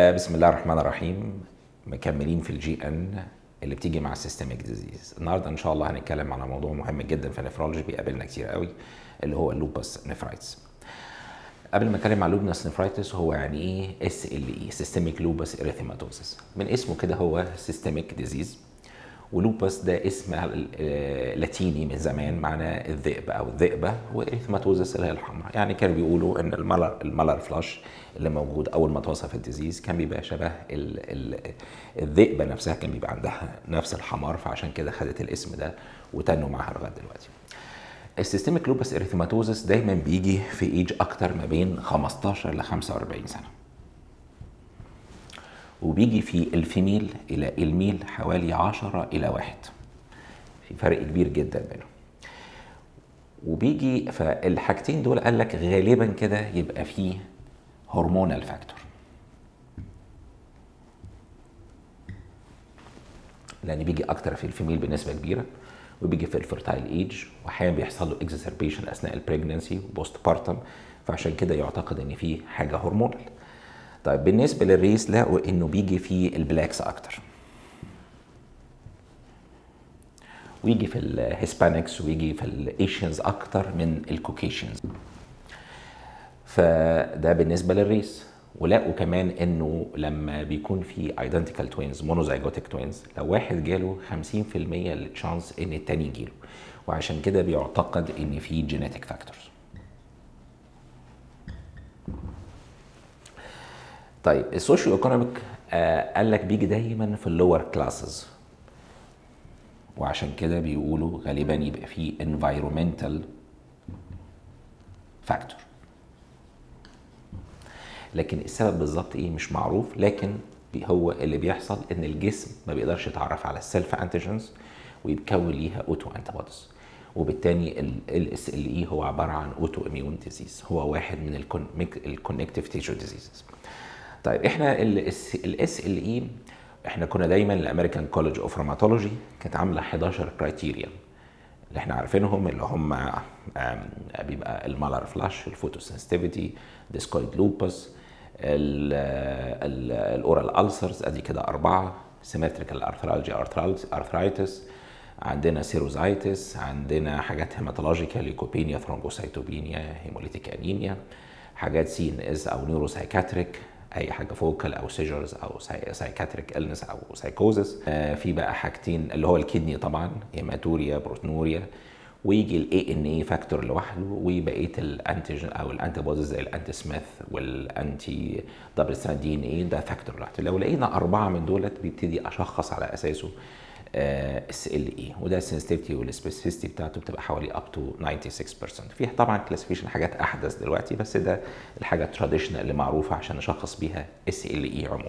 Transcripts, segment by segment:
آه بسم الله الرحمن الرحيم مكملين في الجي ان اللي بتيجي مع السيستميك ديزيز النهارده ان شاء الله هنتكلم على موضوع مهم جدا في النفرولوجي بيقابلنا كتير قوي اللي هو اللوبس نفرايتس قبل ما اتكلم على اللوبس نفرايتس هو يعني ايه اس ال اي سيستميك لوبس اريثيماتوزس من اسمه كده هو سيستميك ديزيز ولوبس ده اسم لاتيني من زمان معناه الذئب او الذئبه واريثماتوزس اللي هي الحمراء يعني كانوا بيقولوا ان الملر الملر فلاش اللي موجود اول ما توصف الديزيز كان بيبقى شبه ال ال الذئبه نفسها كان بيبقى عندها نفس الحمار فعشان كده خدت الاسم ده وتنوا معاها لغايه دلوقتي السيستميك لوبس اريثيماتوزس دايما بيجي في ايج اكتر ما بين 15 ل 45 سنه وبيجي في الفيميل الى الميل حوالي 10 الى واحد في فرق كبير جدا بينهم وبيجي فالحاجتين دول قال لك غالبا كده يبقى فيه هرمونال فاكتور لان بيجي اكتر في الفيميل بنسبه كبيره وبيجي في الفرتايل ايج واحيانا بيحصل له اكزربيشن اثناء البريجنسي وبوست بارتم فعشان كده يعتقد ان في حاجه هرمونال طيب بالنسبه للريس لقوا انه بيجي في البلاكس اكتر ويجي في الهسبانكس ويجي في الايشنز اكتر من الكوكيشنز فده بالنسبه للريس ولقوا كمان انه لما بيكون في ايدنتيكال توينز مونوزايجوتيك توينز لو واحد جاله 50% التشانس ان التاني يجيله وعشان كده بيعتقد ان في جينيتك فاكتورز طيب السوشيو ايكونوميك آه قال لك بيجي دايما في اللور كلاسز وعشان كده بيقولوا غالبا يبقى في environmental فاكتور لكن السبب بالظبط ايه مش معروف لكن هو اللي بيحصل ان الجسم ما بيقدرش يتعرف على السيلف انتيجنز ويتكون ليها اوتو انتيبوديز وبالتالي ال اس ال اي هو عباره عن اوتو اميون ديزيز هو واحد من الكونكتيف تيشو ديزيزز طيب احنا الاس ال اي احنا كنا دايما الامريكان كولج اوف روماتولوجي كانت عامله 11 كرايتيريا اللي احنا عارفينهم اللي هم بيبقى المالر فلاش الفوتوسنسيتيفيتي ديسكويد لوبس الاورال السرز ادي كده اربعه سيمتريكال ارثرالجي ارثرايتس عندنا سيروزايتس عندنا حاجات هيماتولوجيكال ليكوبينيا ثرومبوسايتوبينيا هيموليتيك انيميا حاجات سي ان اس او نيوروسايكاتريك اي حاجه فوكال او سيجرز او سايكاتريك النس او سايكوزس آه في بقى حاجتين اللي هو الكدني طبعا هيماتوريا بروتنوريا ويجي الاي ان اي فاكتور لوحده وبقيه الانتيجين او الانتي بوديز زي الانتي سميث والانتي دبل ستراند دي ان اي ده فاكتور لوحده لو لقينا اربعه من دولت بيبتدي اشخص على اساسه اس ال اي وده السنسيتيفيتي والسبيسيفيستي بتاعته بتبقى حوالي اب تو 96% في طبعا كلاسيفيكيشن حاجات احدث دلوقتي بس ده الحاجه التراديشنال اللي معروفه عشان نشخص بيها اس ال اي عموما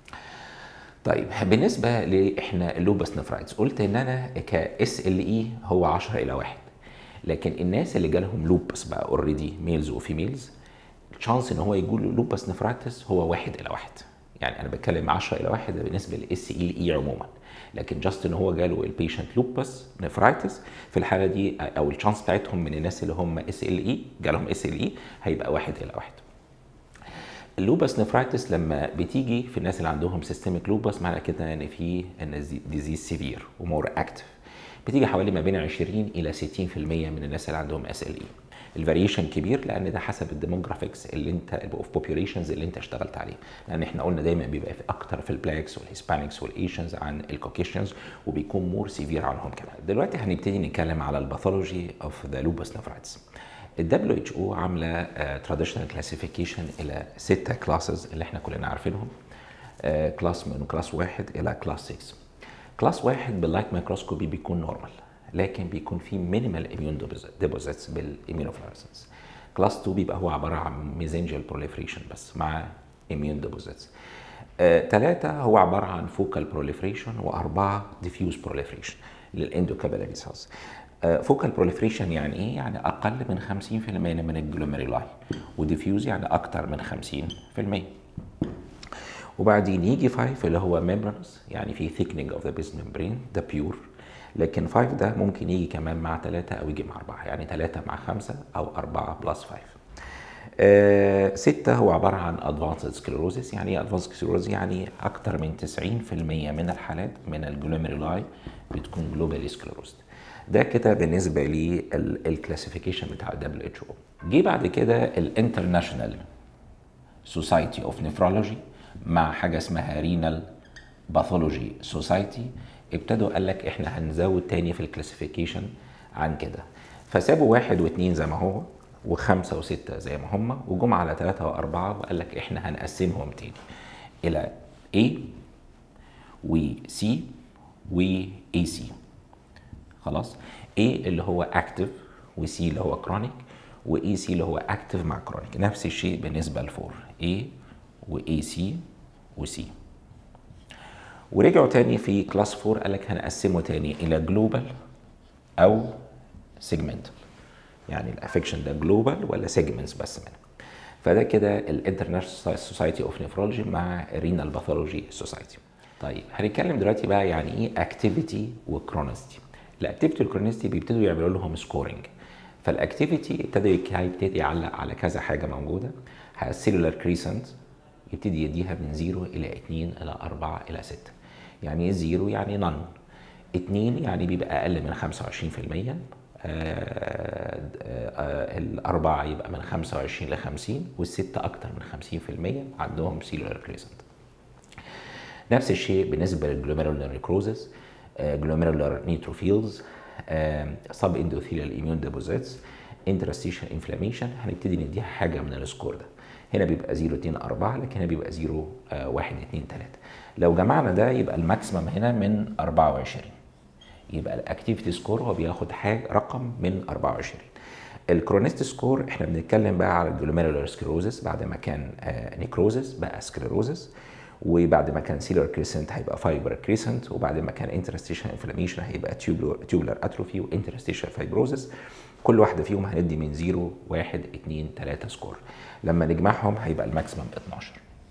طيب بالنسبه لاحنا اللوبس نفرايتس قلت ان انا كاس ال اي هو 10 الى 1 لكن الناس اللي جالهم لوبس بقى اوريدي ميلز وفيميلز الشانس ان هو يجي له لوبس نفرايتس هو 1 الى 1 يعني انا بتكلم 10 الى 1 بالنسبه للاس ال اي عموما لكن جاست ان هو جاله البيشنت لوبس نفرايتس في الحاله دي او الشانس بتاعتهم من الناس اللي هم اس ال اي جالهم اس ال اي هيبقى 1 الى 1 اللوبس نفرايتس لما بتيجي في الناس اللي عندهم سيستميك لوبس معنى كده ان في ان ديزيز سيفير ومور اكتف بتيجي حوالي ما بين 20 الى 60% من الناس اللي عندهم اس ال اي الفاريشن كبير لان ده حسب الديموغرافيكس اللي انت اوف بوبيوليشنز اللي انت اشتغلت عليه لان احنا قلنا دايما بيبقى في اكتر في البلاكس والهيسبانكس والايشنز عن الكوكيشنز وبيكون مور سيفير عنهم كمان دلوقتي هنبتدي نتكلم على الباثولوجي اوف ذا لوبس نفرايتس الدبليو اتش او عامله تراديشنال كلاسيفيكيشن الى سته كلاسز اللي احنا كلنا عارفينهم كلاس من كلاس واحد الى كلاس 6 كلاس واحد باللايت مايكروسكوبي بيكون نورمال لكن بيكون في مينيمال اميون ديبوزيتس بالاميونوفلورسنس كلاس 2 بيبقى هو عباره عن ميزنجل بروليفريشن بس مع اميون ديبوزيتس ثلاثة هو عبارة عن فوكال بروليفريشن وأربعة ديفيوز بروليفريشن للإندوكابيلاري سيلز فوكال بروليفريشن يعني ايه؟ يعني اقل من 50% من الجلوميرولاي وديفيوز يعني اكتر من 50% وبعدين يجي 5 اللي هو ميمبرانس يعني في ثيكنينج اوف ذا بيز ممبرين ده بيور لكن 5 ده ممكن يجي كمان مع 3 او يجي مع 4 يعني 3 مع 5 او 4 بلس 5 آه ستة هو عبارة عن ادفانسد سكلروزيس يعني ايه ادفانسد سكلروزيس يعني اكتر من 90% من الحالات من الجلوميرولاي بتكون جلوبالي سكلروزد ده كده بالنسبة للكلاسيفيكيشن بتاع الدبليو اتش او جه بعد كده الانترناشونال سوسايتي اوف نيفرولوجي مع حاجة اسمها رينال باثولوجي سوسايتي ابتدوا قال لك احنا هنزود تاني في الكلاسيفيكيشن عن كده فسابوا واحد واثنين زي ما هو وخمسة وستة زي ما هم وجم على ثلاثة وأربعة وقال لك إحنا هنقسمهم تاني إلى A و C و AC خلاص A اللي هو active و C اللي هو chronic و AC اللي هو active مع chronic نفس الشيء بالنسبة لفور A و AC و C ورجعوا تاني في كلاس 4 قال لك هنقسمه تاني إلى جلوبال أو سيجمنتال يعني الافكشن ده جلوبال ولا سيجمنتس بس منها فده كده الانترناشونال سوسايتي اوف نيفرولوجي مع رينال باثولوجي سوسايتي طيب هنتكلم دلوقتي بقى يعني ايه اكتيفيتي وكرونستي الاكتيفيتي والكرونستي بيبتدوا يعملوا لهم سكورنج فالاكتيفيتي ابتدى يبتدي يعلق على كذا حاجه موجوده السيلولار كريسنت يبتدي يديها من 0 الى 2 الى 4 الى 6 يعني ايه زيرو يعني نون 2 يعني بيبقى اقل من 25% آه آه الأربعة يبقى من 25 ل 50 والستة أكتر من 50% عندهم سيلولار كريسنت. نفس الشيء بالنسبة للجلوميرولار نيكروزس جلوميرولار نيتروفيلز سب اندوثيليال ايميون ديبوزيتس انترستيشن انفلاميشن هنبتدي نديها حاجة من السكور ده. هنا بيبقى 0 2 4 لكن هنا بيبقى 0 1 2 3 لو جمعنا ده يبقى الماكسيمم هنا من 24 يبقى الاكتيفيتي سكور هو بياخد حاجه رقم من 24 الكرونيست سكور احنا بنتكلم بقى على الجلوميرولار سكلروزس بعد ما كان آه نيكروزس بقى سكلروزس وبعد ما كان سيلر كريسنت هيبقى فايبر كريسنت وبعد ما كان انترستيشن انفلاميشن هيبقى تيوبلر اتروفي وانترستيشن فايبروزس كل واحده فيهم هندي من 0 1 2 3 سكور لما نجمعهم هيبقى الماكسيمم 12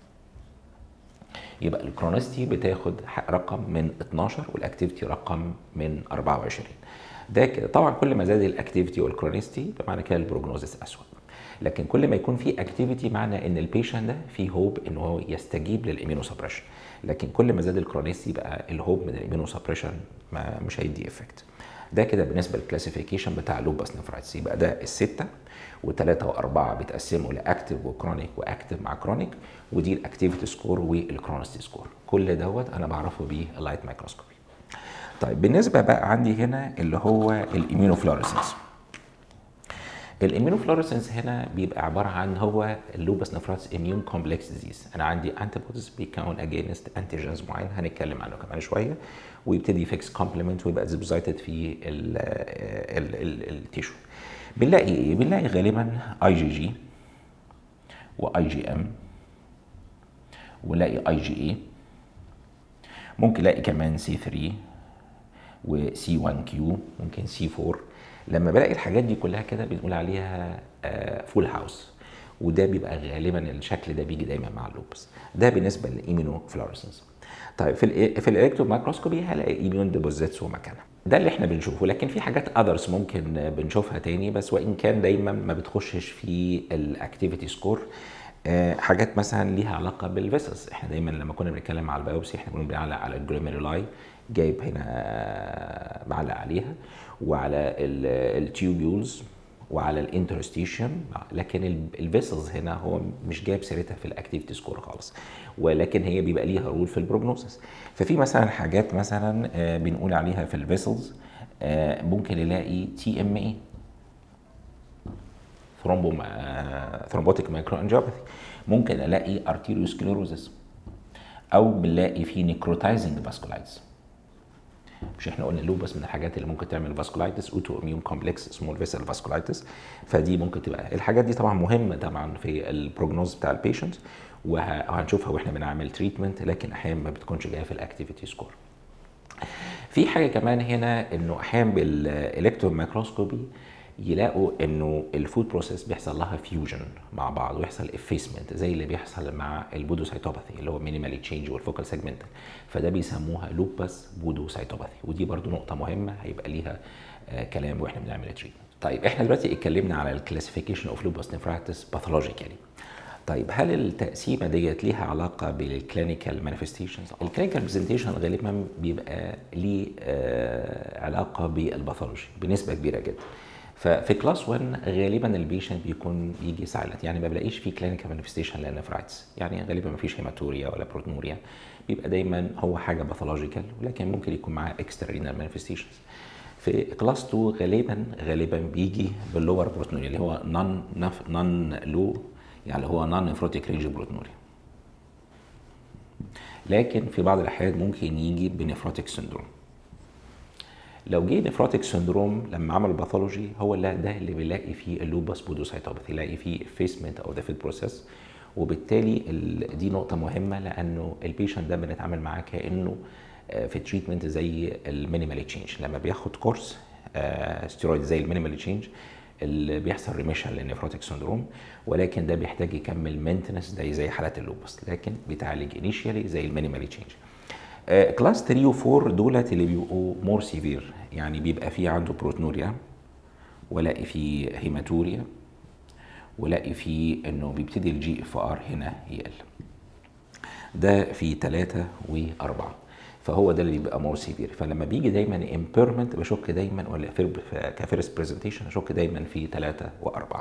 يبقى الكرونستي بتاخد رقم من 12 والاكتيفيتي رقم من 24 ده كده طبعا كل ما زاد الاكتيفيتي والكرونستي بمعنى كده البروجنوزس اسوء لكن كل ما يكون في اكتيفيتي معنى ان البيشنت ده في هوب ان هو يستجيب للاميونو سبريشن لكن كل ما زاد الكرونستي يبقى الهوب من الاميونو سبريشن ما مش هيدي افكت ده كده بالنسبه للكلاسيفيكيشن بتاع لوباس نفرايتس يبقى ده السته وثلاثه واربعه بيتقسموا لاكتف وكرونيك واكتف مع كرونيك ودي الاكتيفيتي سكور والكرونستي سكور كل دوت انا بعرفه بيه اللايت مايكروسكوبي طيب بالنسبه بقى عندي هنا اللي هو الاميونوفلوريسنس الاميونوفلوريسنس هنا بيبقى عباره عن هو اللوبس نفراتس اميون كومبلكس ديزيز انا عندي انتي بوديز بيكون اجينست انتيجنز معين هنتكلم عنه كمان شويه ويبتدي يفكس كومبلمنت ويبقى ديبوزيتد في التيشو بنلاقي ايه بنلاقي غالبا اي جي جي واي جي ام ونلاقي اي جي اي ممكن نلاقي كمان سي 3 وسي 1 كيو ممكن سي 4 لما بلاقي الحاجات دي كلها كده بنقول عليها فول هاوس وده بيبقى غالبا الشكل ده بيجي دايما مع اللوبس ده بالنسبه للايمينو فلورسنس طيب في ال في الالكترون مايكروسكوبي هلاقي ايميون ديبوزيتس ومكانها ده اللي احنا بنشوفه لكن في حاجات اذرز ممكن بنشوفها تاني بس وان كان دايما ما بتخشش في الاكتيفيتي سكور آه حاجات مثلا ليها علاقه بالفيسلز احنا دايما لما كنا بنتكلم على البيوبسي احنا كنا بنعلق على الجلوميرولاي جايب هنا معلق عليها وعلى التيوبيولز وعلى الانترستيشن لكن الفيسلز هنا هو مش جايب سيرتها في الاكتيفيتي سكور خالص ولكن هي بيبقى ليها رول في البروجنوسيس ففي مثلا حاجات مثلا بنقول عليها في الفيسلز ممكن نلاقي تي ام اي ثرومبو ثرومبوتيك مايكرو انجيوباثي ممكن الاقي ارتيريوسكليروزس او بنلاقي في نيكروتايزنج فاسكولايتس مش احنا قلنا اللوبس من الحاجات اللي ممكن تعمل فاسكولايتس اوتو اميون كومبلكس سمول فيسل فاسكولايتس فدي ممكن تبقى الحاجات دي طبعا مهمه طبعا في البروجنوز بتاع البيشنت وهنشوفها واحنا بنعمل تريتمنت لكن احيانا ما بتكونش جايه في الاكتيفيتي سكور في حاجه كمان هنا انه احيانا بالالكترون مايكروسكوبي يلاقوا انه الفود بروسيس بيحصل لها فيوجن مع بعض ويحصل افيسمنت زي اللي بيحصل مع البودوسايتوباثي اللي هو مينيمالي تشينج والفوكال سيجمنت فده بيسموها لوبس بودوسايتوباثي ودي برضو نقطه مهمه هيبقى ليها آه كلام واحنا بنعمل تريتمنت طيب احنا دلوقتي اتكلمنا على الكلاسيفيكيشن اوف لوبس نفرايتس باثولوجيكالي طيب هل التقسيمه ديت ليها علاقه بالكلينيكال مانيفستيشنز الكلينيكال برزنتيشن غالبا بيبقى ليه آه علاقه بالباثولوجي بنسبه كبيره جدا ففي كلاس 1 غالبا البيشنت بيكون يجي سايلنت يعني ما بلاقيش فيه كلينيكال مانيفستيشن للنفرايتس يعني غالبا ما فيش هيماتوريا ولا بروتنوريا بيبقى دايما هو حاجه باثولوجيكال ولكن ممكن يكون معاه اكسترا رينال مانيفستيشنز في كلاس 2 غالبا غالبا بيجي باللور بروتنوريا اللي هو نون نون لو يعني هو نون نفروتيك رينج بروتنوريا لكن في بعض الاحيان ممكن يجي بنفروتيك سندروم لو جه نفروتيك سندروم لما عمل باثولوجي هو اللي ده اللي بيلاقي فيه اللوبس بودوسايتوباثي يلاقي فيه افيسمنت او ذا فيد بروسيس وبالتالي دي نقطة مهمة لأنه البيشنت ده بنتعامل معاه كأنه في تريتمنت زي المينيمال تشينج لما بياخد كورس ستيرويد زي المينيمال تشينج اللي بيحصل ريميشن للنفروتيك سندروم ولكن ده بيحتاج يكمل مينتنس زي زي حالات اللوبس لكن بيتعالج انيشيالي زي المينيمال تشينج كلاس 3 و4 دولت اللي بيبقوا مور سيفير يعني بيبقى في عنده بروتنوريا ولاقي في هيماتوريا ولاقي في انه بيبتدي الجي اف ار هنا يقل ده في 3 و4 فهو ده اللي بيبقى مور سيفير فلما بيجي دايما امبيرمنت بشك دايما ولا كفيرست برزنتيشن اشك دايما في 3 و4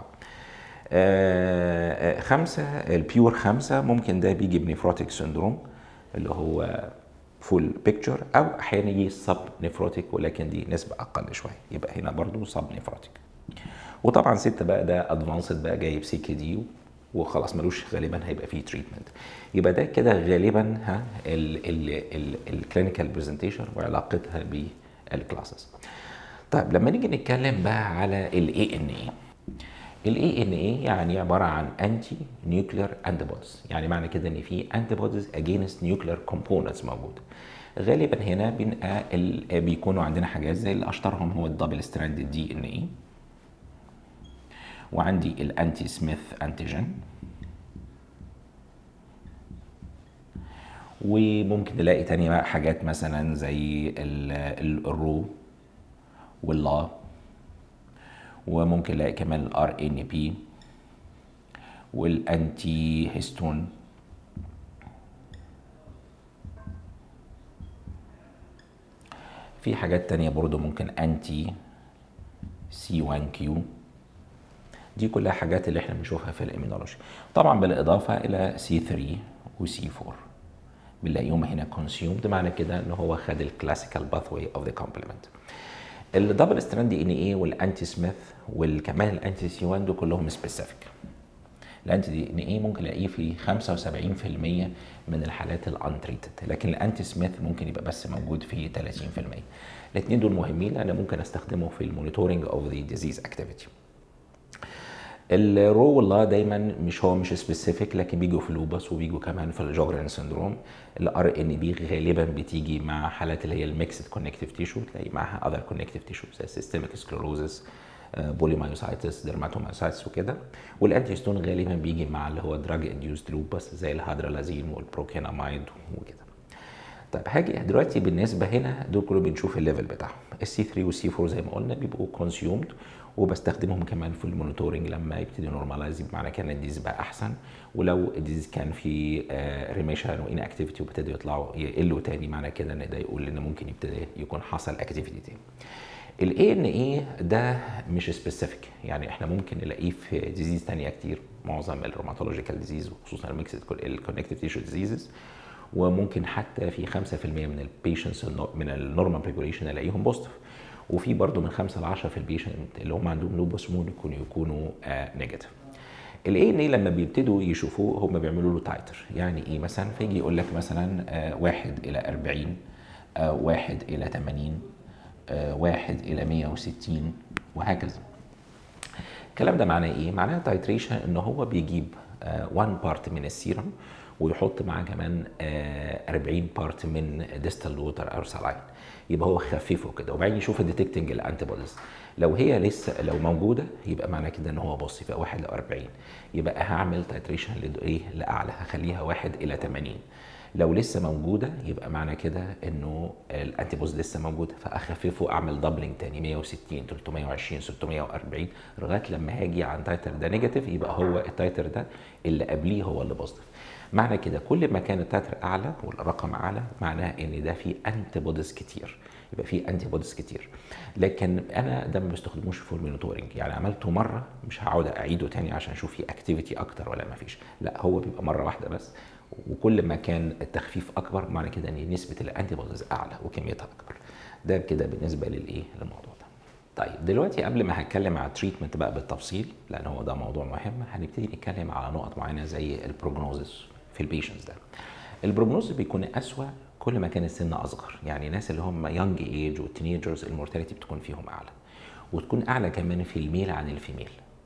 آه خمسة البيور خمسة ممكن ده بيجي بنفروتيك سندروم اللي هو فول بيكتشر او احيانا يجي سب نفروتيك ولكن دي نسبه اقل شويه يبقى هنا برضو سب نفروتيك وطبعا ستة بقى ده ادفانسد بقى جايب سي كي دي وخلاص ملوش غالبا هيبقى فيه تريتمنت يبقى ده كده غالبا ها الكلينيكال برزنتيشن وعلاقتها بالكلاسز طيب لما نيجي نتكلم بقى على الاي ان اي الاي ان اي يعني عباره عن انتي نيوكلير انتيبوديز يعني معنى كده ان في انتيبوديز اجينست نيوكلير كومبوننتس موجوده غالبا هنا بنبقى بيكونوا عندنا حاجات زي اللي اشطرهم هو الدبل ستراند دي ان اي وعندي الانتي سميث انتيجين وممكن نلاقي تاني بقى حاجات مثلا زي الرو واللا وممكن نلاقي كمان الار ان بي والانتي هيستون في حاجات تانية برضو ممكن انتي سي 1 كيو دي كلها حاجات اللي احنا بنشوفها في الامينولوجي طبعا بالاضافه الى سي 3 وسي 4 بنلاقيهم هنا كونسيومد معنى كده ان هو خد الكلاسيكال باثوي اوف ذا كومبلمنت الدبل ستراند دي ان اي والانتي سميث وكمان الانتي سي 1 دول كلهم سبيسيفيك الانتي دي ان اي ممكن الاقيه في 75% من الحالات الانتريتد لكن الانتي سميث ممكن يبقى بس موجود في 30% الاثنين دول مهمين لان ممكن استخدمه في المونيتورنج اوف ذا ديزيز اكتيفيتي الرو والله دايما مش هو مش سبيسيفيك لكن بيجوا في اللوبس وبيجوا كمان في الجوجران سندروم الار ان بي غالبا بتيجي مع حالات اللي هي الميكسد كونكتيف تيشو تلاقي معاها اذر كونكتيف تيشو زي سيستميك سكلروزس بوليمايوسايتس ديرماتومايوسايتس وكده والانتيستون غالبا بيجي مع اللي هو دراج انديوست لوبس زي الهادرالازين والبروكينامايد وكده طيب هاجي دلوقتي بالنسبه هنا دول كلهم بنشوف الليفل بتاعهم السي 3 والسي 4 زي ما قلنا بيبقوا كونسيومد وبستخدمهم كمان في المونيتورنج لما يبتدي نورماليز معنى كان الديزيز بقى احسن ولو الديزيز كان في ريميشن وان اكتيفيتي وابتدوا يطلعوا يقلوا تاني معنى كده ان ده يقول ان ممكن يبتدي يكون حصل اكتيفيتي تاني الاي ان اي ده مش سبيسيفيك يعني احنا ممكن نلاقيه في ديزيز تانية كتير معظم الروماتولوجيكال ديزيز وخصوصا الميكسد الكونكتيف تيشو ديزيزز وممكن حتى في 5% من البيشنتس من النورمال بوبوليشن الاقيهم بوزيتيف وفي برضه من 5 ل 10 في البيشنت اللي هم عندهم لوبس ممكن يكونوا آه نيجاتيف الاي ان اي لما بيبتدوا يشوفوه هم بيعملوا له تايتر يعني ايه مثلا فيجي يقول لك مثلا آه واحد الى 40 آه واحد الى 80 آه واحد الى 160 وهكذا الكلام ده معناه ايه؟ معناه تايتريشن ان هو بيجيب 1 بارت من السيرم ويحط معاه كمان 40 بارت من ديستال ووتر او سلاين يبقى هو خففه كده وبعدين يشوف الديتكتنج الانتي بوديز لو هي لسه لو موجوده يبقى معنى كده ان هو بص يبقى 1 ل 40 يبقى هعمل تايتريشن لايه لاعلى هخليها 1 الى 80 لو لسه موجوده يبقى معنى كده انه الانتي بوديز لسه موجوده فاخففه اعمل دبلنج تاني 160 320 640 لغايه لما هاجي عن تايتر ده نيجاتيف يبقى هو التايتر ده اللي قبليه هو اللي بوزيتيف معنى كده كل ما كان التايتر اعلى والرقم اعلى معناه ان ده فيه انتي بوديز كتير يبقى فيه انتي بوديز كتير لكن انا ده ما بستخدموش في المونيتورنج يعني عملته مره مش هقعد اعيده تاني عشان اشوف فيه اكتيفيتي اكتر ولا ما فيش لا هو بيبقى مره واحده بس وكل ما كان التخفيف اكبر معنى كده ان نسبه الانتي بوديز اعلى وكميتها اكبر ده كده بالنسبه للايه للموضوع ده طيب دلوقتي قبل ما هتكلم على التريتمنت بقى بالتفصيل لان هو ده موضوع مهم هنبتدي نتكلم على نقط معينه زي البروجنوزس في البيشنتس ده البروجنوز بيكون اسوا كل ما كان السن اصغر يعني الناس اللي هم يونج ايج والتينيجرز المورتاليتي بتكون فيهم اعلى وتكون اعلى كمان في الميل عن الفيميل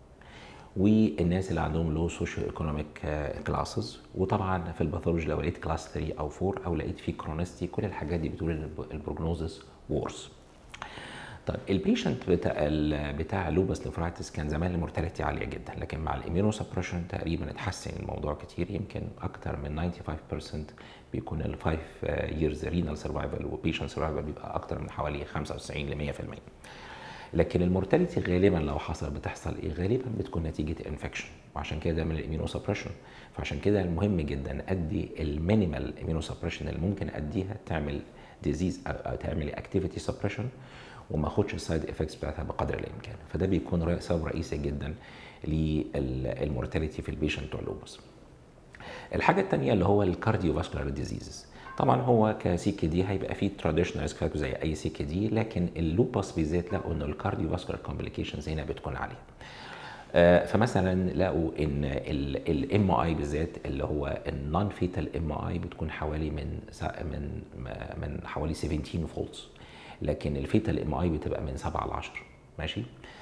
والناس اللي عندهم لو سوشيو ايكونوميك كلاسز وطبعا في الباثولوجي لو لقيت كلاس 3 او 4 او لقيت فيه كرونستي كل الحاجات دي بتقول ان البروجنوزس وورس طيب البيشنت بتاع ال بتاع لوبس نفرايتس كان زمان المورتاليتي عاليه جدا لكن مع الاميونو سبريشن تقريبا اتحسن الموضوع كتير يمكن اكتر من 95% بيكون ال 5 years رينال سرفايفل وبيشنت سرفايفل بيبقى اكتر من حوالي 95 ل 100% لكن المورتاليتي غالبا لو حصل بتحصل ايه غالبا بتكون نتيجه انفكشن وعشان كده من الاميونو سبريشن فعشان كده المهم جدا ادي المينيمال اميونو سبريشن اللي ممكن اديها تعمل ديزيز او تعمل اكتيفيتي سبريشن وما اخدش السايد افكتس بتاعتها بقدر الامكان فده بيكون سبب رئيسي جدا للمورتاليتي في البيشنت بتوع اللوبس الحاجه الثانيه اللي هو الكارديو فاسكولار ديزيزز طبعا هو كسي كي دي هيبقى فيه تراديشنال ريسك فاكتور زي اي سي كي دي لكن اللوبس بالذات لقوا ان الكارديو فاسكولار كومبليكيشنز هنا بتكون عاليه آه فمثلا لقوا ان الام اي بالذات اللي هو النون فيتال ام اي بتكون حوالي من من من حوالي 17 فولتس لكن الفيتال ام اي بتبقى من 7 ل 10 ماشي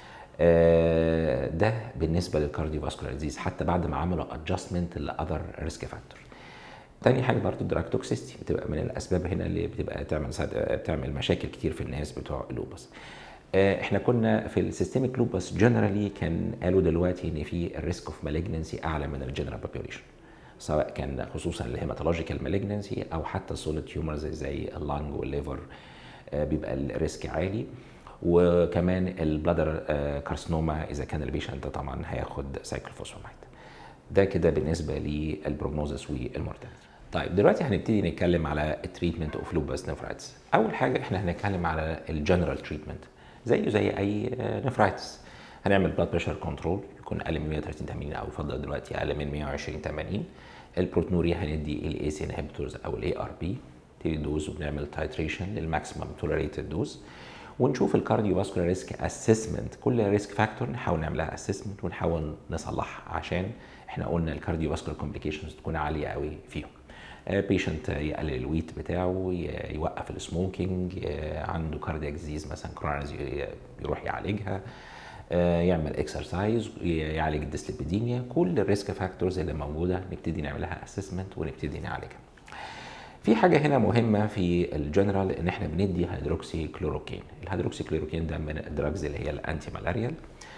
آه ده بالنسبه للكارديو فاسكولار ديزيز حتى بعد ما عملوا ادجستمنت لاذر ريسك فاكتور تاني حاجه برضه الدراج توكسيستي بتبقى من الاسباب هنا اللي بتبقى تعمل بتعمل مشاكل كتير في الناس بتوع اللوبس آه احنا كنا في السيستميك لوبس جنرالي كان قالوا دلوقتي ان في الريسك اوف مالجنسي اعلى من الجنرال بوبيوليشن سواء كان خصوصا الهيماتولوجيكال مالجنسي او حتى السوليد تيومرز زي اللانج والليفر بيبقى الريسك عالي وكمان البلادر كارسنوما اذا كان البيشنت طبعا هياخد سايكلوفوسفامايد ده كده بالنسبه للبروجنوزس والمورتاليتي طيب دلوقتي هنبتدي نتكلم على التريتمنت اوف لوبس نفرايتس اول حاجه احنا هنتكلم على الجنرال تريتمنت زيه زي اي نفرايتس هنعمل بلاد بريشر كنترول يكون اقل من 130 80 او يفضل دلوقتي اقل من 120 80 البروتنوريا هندي الايس انهبيتورز او الاي ار بي نبتدي دوز وبنعمل تايتريشن للماكسيمم توليريتد دوز ونشوف الكارديو فاسكولار ريسك اسسمنت كل ريسك فاكتور نحاول نعملها اسسمنت ونحاول نصلحها عشان احنا قلنا الكارديو فاسكولار كومبليكيشنز تكون عاليه قوي فيهم بيشنت يقلل الويت بتاعه يوقف السموكينج عنده كاردياك ديزيز مثلا كرونز يروح يعالجها يعمل اكسرسايز يعالج الديسليبيديميا كل الريسك فاكتورز اللي موجوده نبتدي نعملها اسسمنت ونبتدي نعالجها في حاجه هنا مهمه في الجنرال ان احنا بندي هيدروكسي كلوروكين الهيدروكسي كلوروكين ده من الدراجز اللي هي الانتي مالاريال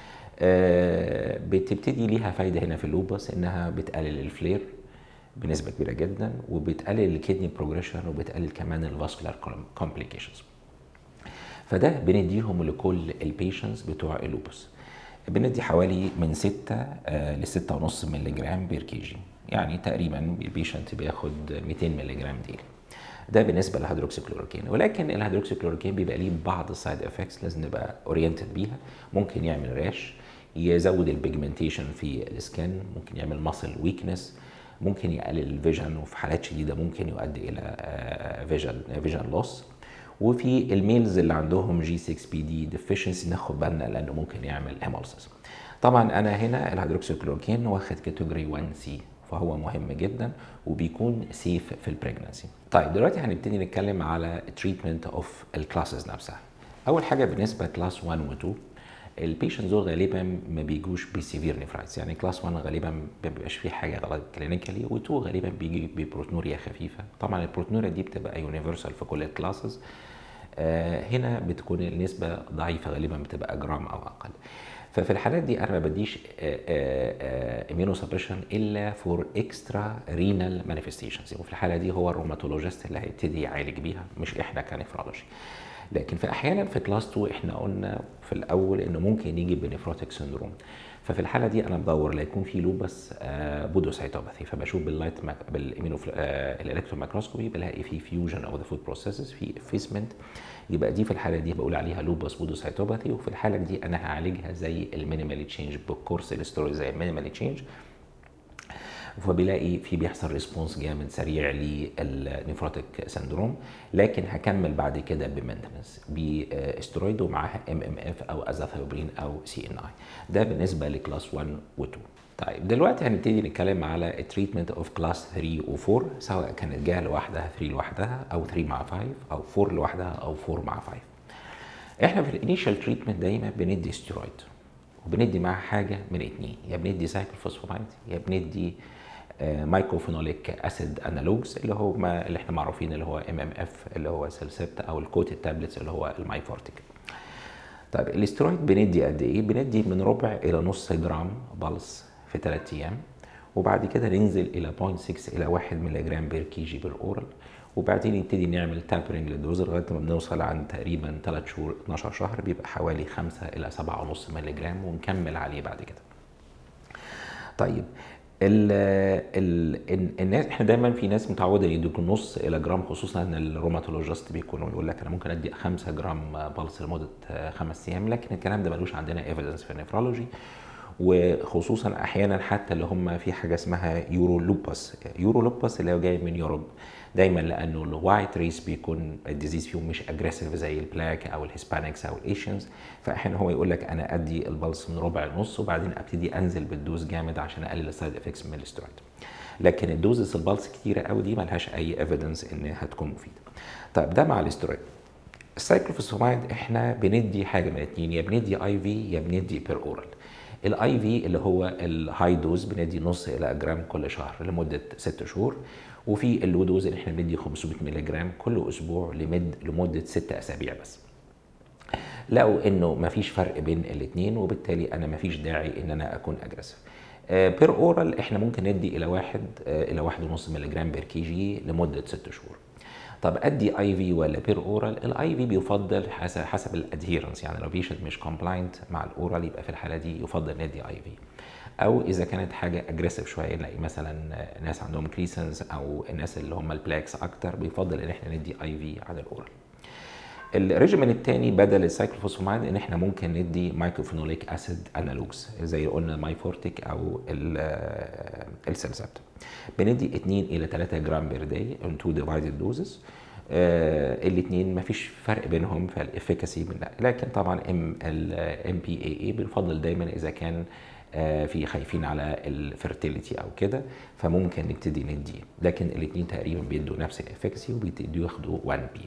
آه بتبتدي ليها فايده هنا في اللوبس انها بتقلل الفلير بنسبه كبيره جدا وبتقلل الكدني بروجريشن وبتقلل كمان الفاسكولار كومبليكيشنز فده بنديهم لكل البيشنتس بتوع اللوبس بندي حوالي من 6 آه ل 6.5 مللي جرام بير كي جي يعني تقريبا البيشنت بياخد 200 مللي جرام ديلي ده بالنسبه للهيدروكسيكلوروكين ولكن الهيدروكسيكلوروكين بيبقى ليه بعض السايد افكتس لازم نبقى اورينتد بيها ممكن يعمل راش يزود البيجمنتيشن في السكن ممكن يعمل ماسل ويكنس ممكن يقلل الفيجن وفي حالات شديده ممكن يؤدي الى فيجن فيجن لوس وفي الميلز اللي عندهم جي 6 بي دي ديفيشنسي ناخد بالنا لانه ممكن يعمل هيموليسيس طبعا انا هنا الهيدروكسيكلوروكين واخد كاتيجوري 1 سي فهو مهم جدا وبيكون سيف في البريجنسي طيب دلوقتي هنبتدي نتكلم على تريتمنت اوف الكلاسز نفسها اول حاجه بالنسبه كلاس 1 و 2 البيشنتس دول غالبا ما بيجوش بسيفير نفرايتس يعني كلاس 1 غالبا ما بيبقاش فيه حاجه غلط كلينيكالي و2 غالبا بيجي ببروتنوريا خفيفه طبعا البروتنوريا دي بتبقى يونيفرسال في كل الكلاسز آه هنا بتكون النسبه ضعيفه غالبا بتبقى جرام او اقل ففي الحالات دي انا ما بديش اميونو سبريشن الا فور اكسترا رينال مانيفستيشنز وفي الحاله دي هو الروماتولوجيست اللي هيبتدي يعالج بيها مش احنا كنفرولوجي لكن في احيانا في كلاس 2 احنا قلنا في الاول انه ممكن يجي بنفروتيك سندروم ففي الحاله دي انا بدور لا يكون في لوبس آه بودوسايتوباثي فبشوف باللايت ماك بالامينو آه الالكترون مايكروسكوبي بلاقي في فيوجن اوف ذا فود بروسيسز في افيسمنت يبقى دي في الحاله دي بقول عليها لوبس بودوسايتوباثي وفي الحاله دي انا هعالجها زي المينيمالي تشينج بالكورس الاستوري زي المينيمالي تشينج فبيلاقي في بيحصل ريسبونس جامد سريع للنيفروتيك سندروم لكن هكمل بعد كده بمينتنس باسترويد ومعاها ام ام اف او ازاثيوبرين او سي ان اي ده بالنسبه لكلاس 1 و 2 طيب دلوقتي هنبتدي نتكلم على التريتمنت اوف كلاس 3 و4 سواء كانت جايه لوحدها 3 لوحدها او 3 مع 5 او 4 لوحدها او 4 مع 5 احنا في الانيشال تريتمنت دايما بندي ستيرويد وبندي معاها حاجه من اتنين يا بندي سايكلوفوسفامايد يا بندي مايكروفينوليك اسيد انالوجز اللي هو ما اللي احنا معروفين اللي هو ام ام اف اللي هو سلسبت او الكوتد تابلتس اللي هو المايفورتيك طيب الاسترويد بندي قد ايه بندي من ربع الى نص جرام بلس في 3 ايام وبعد كده ننزل الى 0.6 الى 1 مللي جرام بير كي جي بالاورال وبعدين نبتدي نعمل تابرنج للدوز لغايه ما بنوصل عند تقريبا 3 شهور 12 شهر بيبقى حوالي 5 الى 7.5 مللي جرام ونكمل عليه بعد كده. طيب ال ال الناس احنا دايما في ناس متعوده يدوك نص الى جرام خصوصا ان الروماتولوجيست بيكونوا يقول لك انا ممكن ادي 5 جرام بلس لمده خمس ايام لكن الكلام ده ملوش عندنا ايفيدنس في النفرولوجي وخصوصا احيانا حتى اللي هم في حاجه اسمها يورو لوباس يورو لوباس اللي هو جاي من يوروب دايما لانه الوايت ريس بيكون الديزيز فيهم مش اجريسيف زي البلاك او الهسبانكس او الايشنز فاحيانا هو يقول لك انا ادي البلس من ربع لنص وبعدين ابتدي انزل بالدوز جامد عشان اقلل السايد افكتس من الاسترويد لكن الدوزز البلس كتيره قوي دي ملهاش اي ايفيدنس انها هتكون مفيده طيب ده مع الاسترويد السايكلوفوسفامايد احنا بندي حاجه من الاثنين يا بندي اي في يا بندي بير اورال الاي في اللي هو الهاي دوز بندي نص الى جرام كل شهر لمده ست شهور وفي اللو دوز اللي احنا بندي 500 مللي جرام كل اسبوع لمد لمده ست اسابيع بس لقوا انه ما فيش فرق بين الاثنين وبالتالي انا ما فيش داعي ان انا اكون اجريسيف بير اورال احنا ممكن ندي الى واحد الى واحد ونص مللي جرام بير كي جي لمده ست شهور طب ادي اي في ولا بير اورال الاي في بيفضل حسب حسب الادهيرنس يعني لو بيشنت مش كومبلاينت مع الاورال يبقى في الحاله دي يفضل ندي اي في او اذا كانت حاجه اجريسيف شويه نلاقي مثلا ناس عندهم كريسنز او الناس اللي هم البلاكس اكتر بيفضل ان احنا ندي اي في على الاورال الريجيمين الثاني بدل السايكلوفوسفامايد ان احنا ممكن ندي مايكروفينوليك اسيد انالوجز زي قلنا مايفورتيك او السلسبت بندي 2 الى 3 جرام بير داي ان تو ديفايدد دوزز الاثنين ما فيش فرق بينهم في الافيكاسي لكن طبعا ام الام بي اي اي بنفضل دايما اذا كان في خايفين على الفيرتيليتي او كده فممكن نبتدي ندي لكن الاثنين تقريبا بيدوا نفس الافكسي وبيدوا ياخدوا 1 بي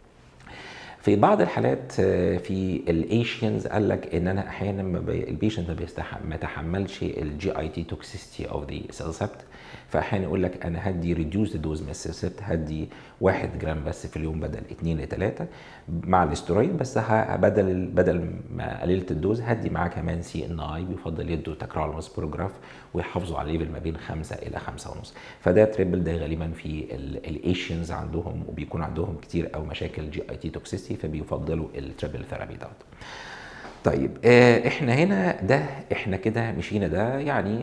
في بعض الحالات في الايشيانز قال لك ان انا احيانا ما بي البيشنت ما بيستحمل ما يتحملش الجي اي تي توكسيستي اوف ذا سيلسبت فاحيانا يقول لك انا هدي ريديوس دوز من السيلسبت هدي 1 جرام بس في اليوم بدل 2 ل 3 مع الاسترويد بس بدل بدل ما قللت الدوز هدي معاه كمان سي ان اي بيفضل يدوا تكرار بروجراف ويحافظوا على ليفل ما بين 5 الى 5 ونص فده تريبل ده غالبا في الايشيانز عندهم وبيكون عندهم كتير او مشاكل جي اي تي توكسيستي فبيفضلوا التريبل ثيرابي دوت طيب احنا هنا ده احنا كده مشينا ده يعني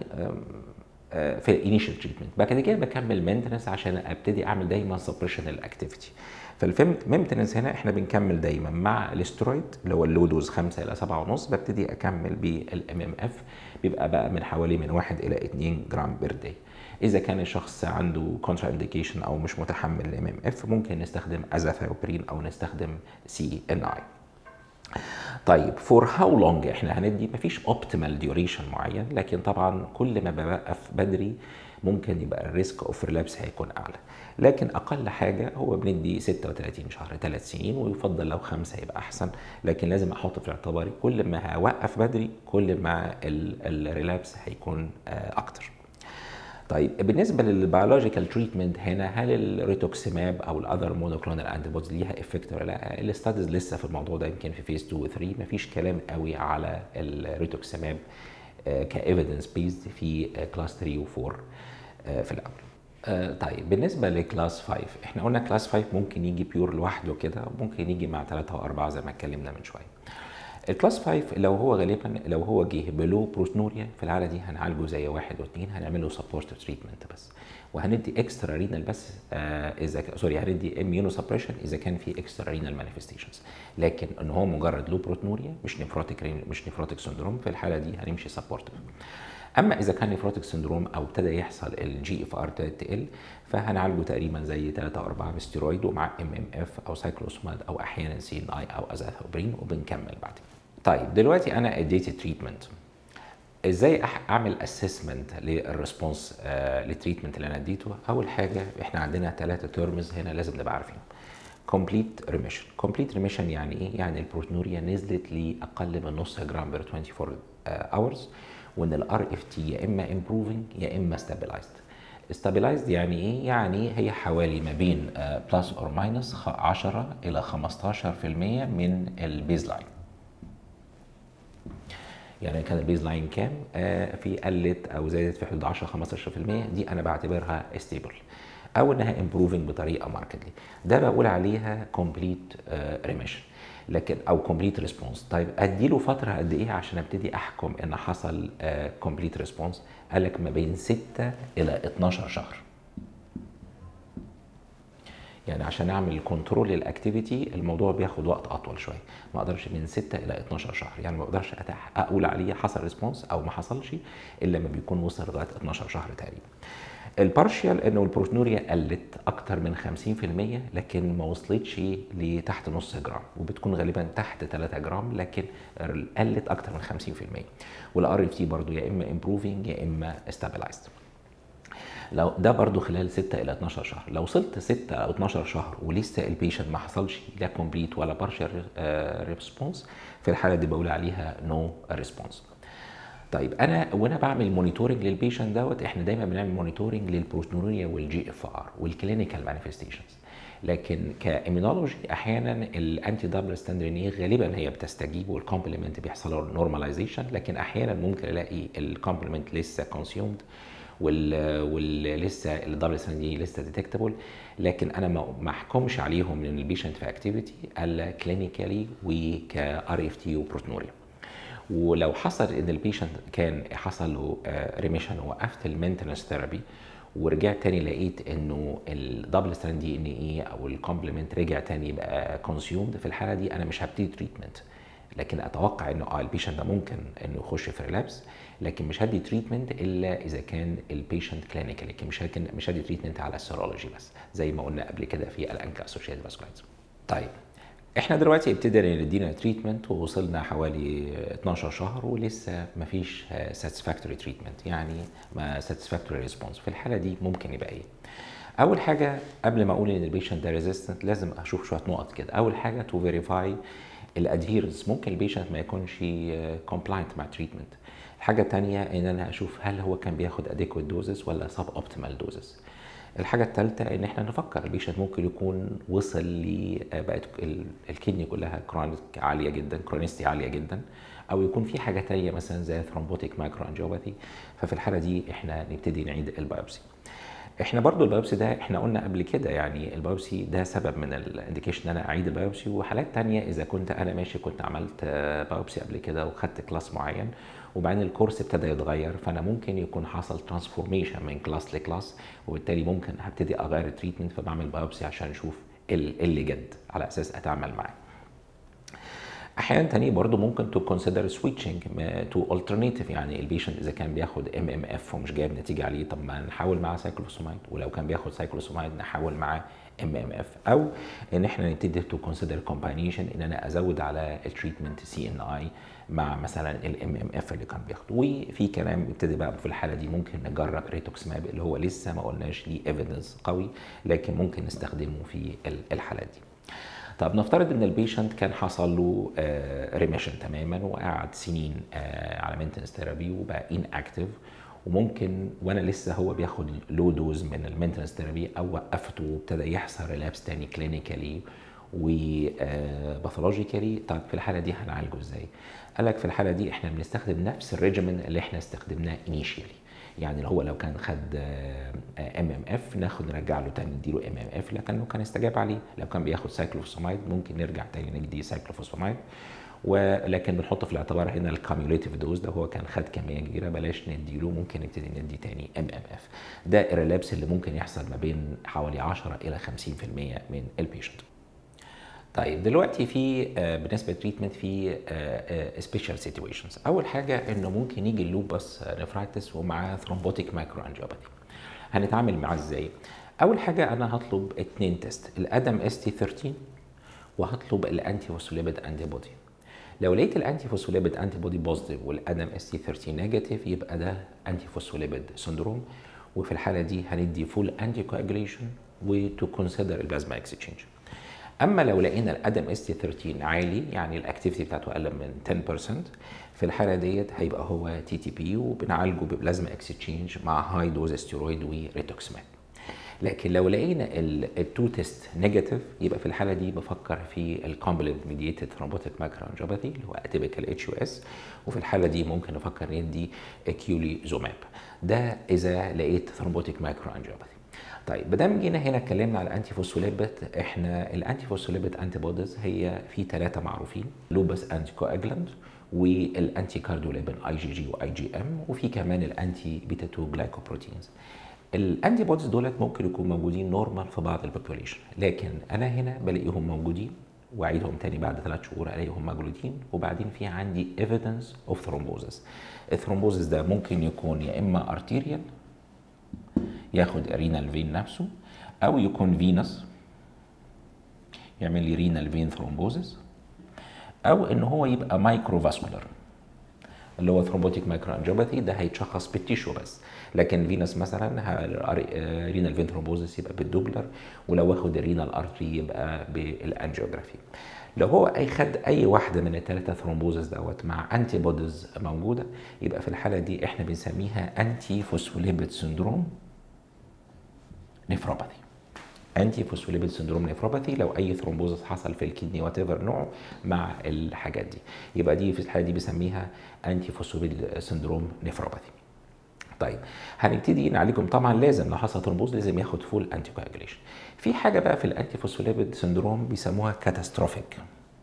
في الانيشال تريتمنت بعد كده بكمل مينتنس عشان ابتدي اعمل دايما سبريشن الاكتيفيتي فالمينتنس هنا احنا بنكمل دايما مع الاسترويد اللي هو اللو دوز 5 الى 7 ونص ببتدي اكمل بالام ام اف بيبقى بقى من حوالي من 1 الى 2 جرام بير داي اذا كان الشخص عنده كونترا انديكيشن او مش متحمل الام ام اف ممكن نستخدم ازاثيوبرين او نستخدم سي ان اي طيب فور هاو لونج احنا هندي مفيش اوبتيمال ديوريشن معين لكن طبعا كل ما بوقف بدري ممكن يبقى الريسك اوف ريلابس هيكون اعلى لكن اقل حاجه هو بندي 36 شهر 3 سنين ويفضل لو خمسه يبقى احسن لكن لازم احط في اعتباري كل ما هوقف بدري كل ما الريلابس هيكون اكتر طيب بالنسبه للبيولوجيكال تريتمنت هنا هل الريتوكسيماب او الاذر مونوكلونال انتي بوديز ليها افكت ولا لا؟ الاستاديز لسه في الموضوع ده يمكن في فيز 2 و 3 مفيش كلام قوي على الريتوكسيماب كايفيدنس بيزد في كلاس 3 و 4 في الاول. آه طيب بالنسبه لكلاس 5 احنا قلنا كلاس 5 ممكن يجي بيور لوحده كده ممكن يجي مع 3 و4 زي ما اتكلمنا من شويه. الكلاس 5 لو هو غالبا لو هو جه بلو بروتنوريا في الحاله دي هنعالجه زي واحد واثنين هنعمل له سبورت تريتمنت بس وهندي اكسترا رينال بس آه اذا ك... سوري هندي اميونو سبريشن اذا كان في اكسترا رينال مانيفستيشنز لكن ان هو مجرد لو بروتنوريا مش نفروتيك مش نفروتيك سندروم في الحاله دي هنمشي سبورت اما اذا كان نفروتيك سندروم او ابتدى يحصل الجي اف ار تقل فهنعالجه تقريبا زي 3 او 4 بستيرويد ومع ام ام اف او سايكلوسماد او احيانا سي ان اي او ازاثوبرين وبنكمل بعدين طيب دلوقتي انا اديت تريتمنت ازاي اعمل اسسمنت للريسبونس آه للتريتمنت اللي انا اديته اول حاجه احنا عندنا ثلاثه تيرمز هنا لازم نبقى عارفينهم كومبليت ريميشن كومبليت ريميشن يعني ايه يعني البروتينوريا نزلت لاقل من نص جرام بير 24 اورز وان الار اف تي يا اما امبروفنج يا اما ستابلايزد ستابلايزد يعني ايه يعني هي حوالي ما بين بلس اور ماينس 10 الى 15% من البيز لاين يعني كان البيز لاين كام آه في قلت او زادت في حدود 10 15% دي انا بعتبرها ستيبل او انها امبروفنج بطريقه ماركتلي ده بقول عليها كومبليت ريميشن لكن او كومبليت ريسبونس طيب اديله فتره قد ايه عشان ابتدي احكم ان حصل كومبليت ريسبونس قال لك ما بين 6 الى 12 شهر يعني عشان اعمل كنترول للاكتيفيتي الموضوع بياخد وقت اطول شويه ما اقدرش من 6 الى 12 شهر يعني ما اقدرش أتح اقول عليه حصل ريسبونس او ما حصلش الا لما بيكون وصل لغايه 12 شهر تقريبا البارشال انه البروتينوريا قلت اكتر من 50% لكن ما وصلتش لتحت نص جرام وبتكون غالبا تحت 3 جرام لكن قلت اكتر من 50% والار اف تي برضه يا اما امبروفنج يا اما ستابلايزد لو ده برضو خلال 6 الى 12 شهر لو وصلت 6 او 12 شهر ولسه البيشنت ما حصلش لا كومبليت ولا بارشال ريسبونس في الحاله دي بقول عليها نو no ريسبونس طيب انا وانا بعمل مونيتورنج للبيشنت دوت احنا دايما بنعمل مونيتورنج للبروتينوريا والجي اف ار والكلينيكال مانيفستيشنز لكن كايمينولوجي احيانا الانتي دبل ستاندرين غالبا هي بتستجيب والكومبلمنت بيحصل له نورماليزيشن لكن احيانا ممكن الاقي الكومبلمنت لسه كونسيومد ولسه الدبل ستاندرين لسه ديتكتبل لكن انا ما احكمش عليهم من البيشنت في اكتيفيتي الا كلينيكالي وكار اف تي وبروتينوريا ولو حصل ان البيشنت كان حصل له ريميشن وقفت المينتنس ثيرابي ورجعت تاني لقيت انه الدبل ستراند دي ان اي او الكومبلمنت رجع تاني يبقى كونسيومد في الحاله دي انا مش هبتدي تريتمنت لكن اتوقع انه اه البيشنت ده ممكن انه يخش في ريلابس لكن مش هدي تريتمنت الا اذا كان البيشنت كلينيكال لكن مش هكن مش هدي تريتمنت على السيرولوجي بس زي ما قلنا قبل كده في الانكا اسوشيتد فاسكولايتس طيب احنا دلوقتي ابتدينا ندينا تريتمنت ووصلنا حوالي 12 شهر ولسه ما فيش ساتسفاكتوري تريتمنت يعني ما ساتسفاكتوري ريسبونس في الحاله دي ممكن يبقى ايه اول حاجه قبل ما اقول ان البيشنت ده ريزيستنت لازم اشوف شويه نقط كده اول حاجه تو فيريفاي الادهيرنس ممكن البيشنت ما يكونش كومبلاينت مع تريتمنت الحاجه الثانيه ان انا اشوف هل هو كان بياخد اديكويت دوزز ولا سب اوبتيمال دوزز الحاجة الثالثة إن إحنا نفكر البيشنت ممكن يكون وصل ل بقت الكدني كلها كرونيك عالية جدا كرونيستي عالية جدا أو يكون في حاجة تانية مثلا زي ثرومبوتيك مايكرو انجيوباثي ففي الحالة دي إحنا نبتدي نعيد البيوبسي. احنا برضو البيوبسي ده احنا قلنا قبل كده يعني البيوبسي ده سبب من الانديكيشن ان انا اعيد البيوبسي وحالات تانية اذا كنت انا ماشي كنت عملت بيوبسي قبل كده وخدت كلاس معين وبعدين الكورس ابتدى يتغير فانا ممكن يكون حصل ترانسفورميشن من كلاس لكلاس وبالتالي ممكن هبتدي اغير التريتمنت فبعمل بايوبسي عشان اشوف اللي جد على اساس اتعامل معاه احيانا تانية برضو ممكن تو كونسيدر سويتشنج تو الترناتيف يعني البيشنت اذا كان بياخد ام ام اف ومش جايب نتيجه عليه طب ما نحاول معاه سايكلوسومايد ولو كان بياخد سايكلوسومايد نحاول معاه ام ام اف او ان احنا نبتدي تو كونسيدر كومباينيشن ان انا ازود على التريتمنت سي ان اي مع مثلا الام ام اف اللي كان بياخده وفي كلام ابتدي بقى في الحاله دي ممكن نجرب ريتوكسماب اللي هو لسه ما قلناش ليه ايفيدنس قوي لكن ممكن نستخدمه في الحالات دي طب نفترض ان البيشنت كان حصل له ريميشن تماما وقعد سنين على مينتنس ثيرابي وبقى ان اكتف وممكن وانا لسه هو بياخد لو دوز من المينتنس ثيرابي او وقفته وابتدى يحصل ريلابس تاني كلينيكالي وباثولوجيكالي طب في الحاله دي هنعالجه ازاي؟ قال لك في الحاله دي احنا بنستخدم نفس الريجيمن اللي احنا استخدمناه انيشيالي يعني اللي هو لو كان خد ام ام اف ناخد نرجع له تاني نديله ام ام اف لكنه كان استجاب عليه لو كان بياخد سايكلوفوسفامايد ممكن نرجع تاني ندي سايكلوفوسفامايد ولكن بنحط في الاعتبار هنا الكاميوليتيف دوز ده هو كان خد كميه كبيره بلاش نديله ممكن نبتدي ندي تاني ام ام اف ده الريلابس اللي ممكن يحصل ما بين حوالي 10 الى 50% من البيشنت طيب دلوقتي في بالنسبه للتريتمنت في سبيشال سيتويشنز اول حاجه انه ممكن يجي اللوبس نفرايتس ومعاه ثرومبوتيك مايكرو انجيوباثي هنتعامل معاه ازاي اول حاجه انا هطلب اتنين تيست الادم اس تي 13 وهطلب الانتي فوسفوليبيد انتي بودي لو لقيت الانتي فوسفوليبيد انتي بودي بوزيتيف والادم اس تي 13 نيجاتيف يبقى ده انتي فوسفوليبيد سندروم وفي الحاله دي هندي فول انتي كواجوليشن وتو كونسيدر البلازما اكسشينج اما لو لقينا الادم اس تي 13 عالي يعني الاكتيفيتي بتاعته اقل من 10% في الحاله ديت هيبقى هو تي تي بي وبنعالجه ببلازما اكسشينج مع هاي دوز استيرويد وريتوكسماب لكن لو لقينا التو تيست نيجاتيف يبقى في الحاله دي بفكر في الكومبليت ميديتد ثرومبوتيك مايكرو انجيوباثي اللي هو اتيبيكال اتش يو اس وفي الحاله دي ممكن نفكر ندي كيولي زوماب ده اذا لقيت ثرومبوتيك مايكرو انجيوباثي طيب ما دام جينا هنا اتكلمنا على الانتي فوسفوليبيد احنا الانتي فوسفوليبيد انتي بوديز هي في ثلاثه معروفين لوبس انتي كواجلاند والانتي كارديوليبين اي جي جي واي جي ام وفي كمان الانتي بيتا 2 جلايكوبروتينز الانتي بوديز دولت ممكن يكونوا موجودين نورمال في بعض البوبوليشن لكن انا هنا بلاقيهم موجودين واعيدهم تاني بعد ثلاث شهور الاقيهم موجودين وبعدين في عندي ايفيدنس اوف ثرومبوزس الثرومبوزس ده ممكن يكون يا اما ارتيريال ياخد رينال فين نفسه او يكون فينس يعمل لي رينال فين ثرومبوزس او ان هو يبقى مايكرو فاسكولار اللي هو ثرومبوتيك مايكرو انجيوباثي ده هيتشخص بالتيشو بس لكن فينس مثلا رينال فين ثرومبوزس يبقى بالدوبلر ولو واخد الرينال ارتري يبقى بالانجيوجرافي لو هو اي خد اي واحده من الثلاثه ثرومبوزس دوت مع انتي بوديز موجوده يبقى في الحاله دي احنا بنسميها انتي فوسفوليبيد سندروم نفروباثي انتي فوسفوليبيد سندروم نفروباثي لو اي ثرومبوزس حصل في الكدني وات ايفر نوعه مع الحاجات دي يبقى دي في الحاله دي بنسميها انتي فوسفوليبيد سندروم نفروباثي طيب هنبتدي نعالجهم طبعا لازم لو حصل ثرومبوز لازم ياخد فول انتي كواجوليشن في حاجه بقى في الانتي فوسفوليبيد سندروم بيسموها كاتاستروفيك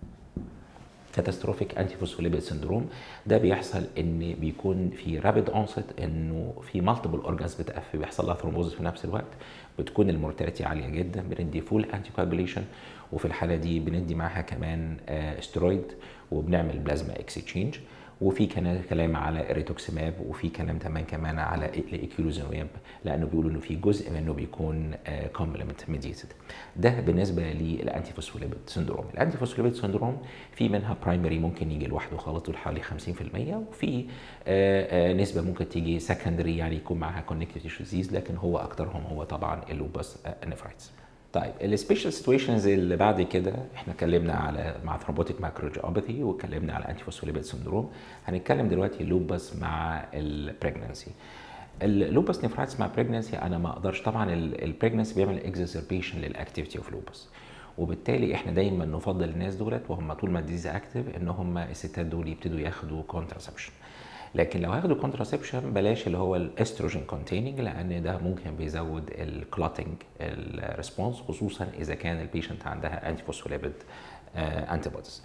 كاتاستروفيك انتي فوسفوليبيد سندروم ده بيحصل ان بيكون في رابيد اونست انه في مالتيبل اورجانز بتقفل بيحصل لها ثرومبوز في نفس الوقت بتكون المورتاليتي عاليه جدا بندي فول انتي كواجوليشن وفي الحاله دي بندي معاها كمان استرويد وبنعمل بلازما اكسشينج وفي كان كلام على ريتوكسيماب وفي كلام كمان كمان على الايكيولوزينوياب لانه بيقولوا انه في جزء منه بيكون كومبلمنت ميديتد ده بالنسبه للانتي فوسفوليبيد سندروم الانتي فوسفوليبيد سندروم في منها برايمري ممكن يجي لوحده خالص دول حوالي 50% وفي نسبه ممكن تيجي سكندري يعني يكون معاها كونكتيف تيشو ديزيز لكن هو اكترهم هو طبعا اللوبس نفرايتس طيب السبيشال سيتويشنز اللي بعد كده احنا اتكلمنا على مع ثرومبوتيك ماكروجيوباثي واتكلمنا على انتي فوسفوليبيد سندروم هنتكلم دلوقتي اللوبس مع البريجننسي اللوبس نفرايتس مع بريجننسي انا ما اقدرش طبعا البريجننسي بيعمل اكزربيشن للاكتيفيتي اوف لوبس وبالتالي احنا دايما نفضل الناس دولت وهم طول ما الديزيز اكتف ان هم الستات دول يبتدوا ياخدوا كونتراسبشن لكن لو هياخدوا كونتراسبشن بلاش اللي هو الاستروجين كونتيننج لان ده ممكن بيزود الكلوتنج الريسبونس خصوصا اذا كان البيشنت عندها انتي فوسفوليبيد انتي بوديز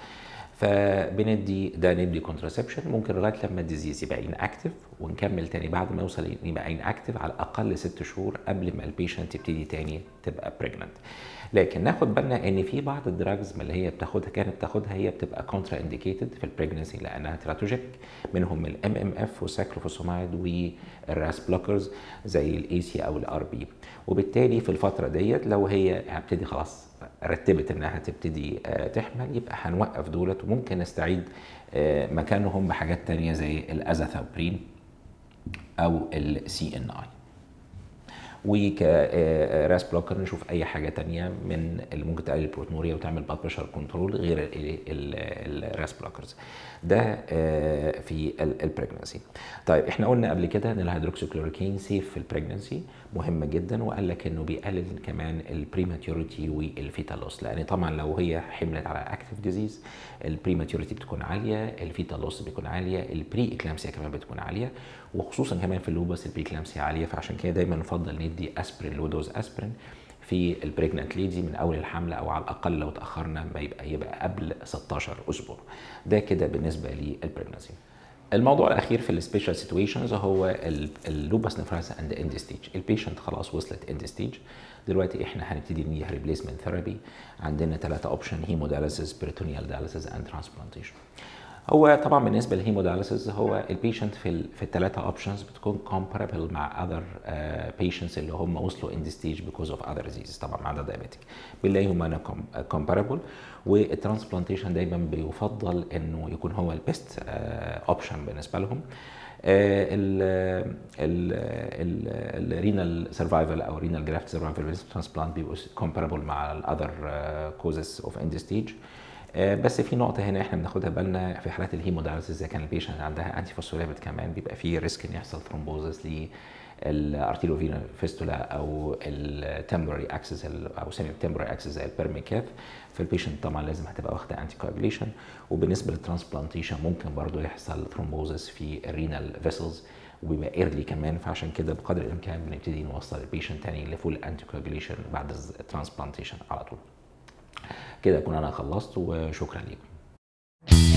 فبندي ده ندي كونتراسبشن ممكن لغايه لما الديزيز يبقى ان اكتف ونكمل تاني بعد ما يوصل يبقى ان اكتف على الاقل ست شهور قبل ما البيشنت تبتدي تاني تبقى بريجننت لكن ناخد بالنا ان في بعض الدراجز من اللي هي بتاخدها كانت بتاخدها هي بتبقى كونترا انديكيتد في البريجنسي لانها تراتوجيك منهم الام ام اف والسايكلوفوسومايد والراس بلوكرز زي الاي سي او الار بي وبالتالي في الفتره ديت لو هي هتبتدي خلاص رتبت انها تبتدي تحمل يبقى هنوقف دولت وممكن نستعيد مكانهم بحاجات تانية زي الازاثاوبرين او السي ان اي وكراس بلوكر نشوف اي حاجه تانية من اللي ممكن تقلل البروتونوريا وتعمل بلاد بريشر كنترول غير الراس بلوكرز ده آه، في البريجنسي طيب احنا قلنا قبل كده ان الهيدروكسيكلوروكين سيف في البريجنسي مهم جدا وقال لك انه بيقلل كمان البريماتيوريتي والفيتال لوس لان طبعا لو هي حملت على اكتف ديزيز البريماتيوريتي بتكون عاليه الفيتال لوس بتكون عاليه البري اكلامسيا كمان بتكون عاليه وخصوصا كمان في اللوبس البري اكلامسيا عاليه فعشان كده دايما نفضل ندي اسبرين لو دوز اسبرين في البريجننت ليدي من اول الحمل او على الاقل لو تاخرنا ما يبقى يبقى قبل 16 اسبوع ده كده بالنسبه للبريجنسي الموضوع الاخير في السبيشال سيتويشنز هو اللوبس نفراس اند اند ستيج البيشنت خلاص وصلت اند ستيج دلوقتي احنا هنبتدي نديها ريبليسمنت ثيرابي عندنا ثلاثه اوبشن هيموداليسيس بريتونيال داليسيس اند ترانسبلانتيشن هو طبعا بالنسبه للهيموداليسيس هو البيشنت في ال في الثلاثه اوبشنز بتكون كومباربل مع اذر بيشنتس اللي هم وصلوا ان ستيج بيكوز اوف اذر ديزيز طبعا ما عدا دايابيتك بنلاقيهم انا كومباربل والترانسبلانتيشن دايما بيفضل انه يكون هو البيست اوبشن بالنسبه لهم الرينال سرفايفل او رينال جرافت سرفايفل ترانسبلانت بيبقوا كومباربل مع الاذر كوزز اوف اند ستيج بس في نقطه هنا احنا بناخدها بالنا في حالات الهيمودايلسيس اذا كان البيشنت عندها انتي فوسفوليبيد كمان بيبقى في ريسك ان يحصل ثرومبوزس الارتيلوفينا فيستولا او التمبري اكسس او سيمي تمبري اكسس زي البيرميكاف فالبيشنت طبعا لازم هتبقى واخده انتي كواجوليشن وبالنسبه للترانسبلانتيشن ممكن برضه يحصل ثرومبوزس في الرينال فيسلز وبيبقى ايرلي كمان فعشان كده بقدر الامكان بنبتدي نوصل البيشنت تاني لفول انتي كواجوليشن بعد الترانسبلانتيشن على طول كده اكون انا خلصت وشكرا لكم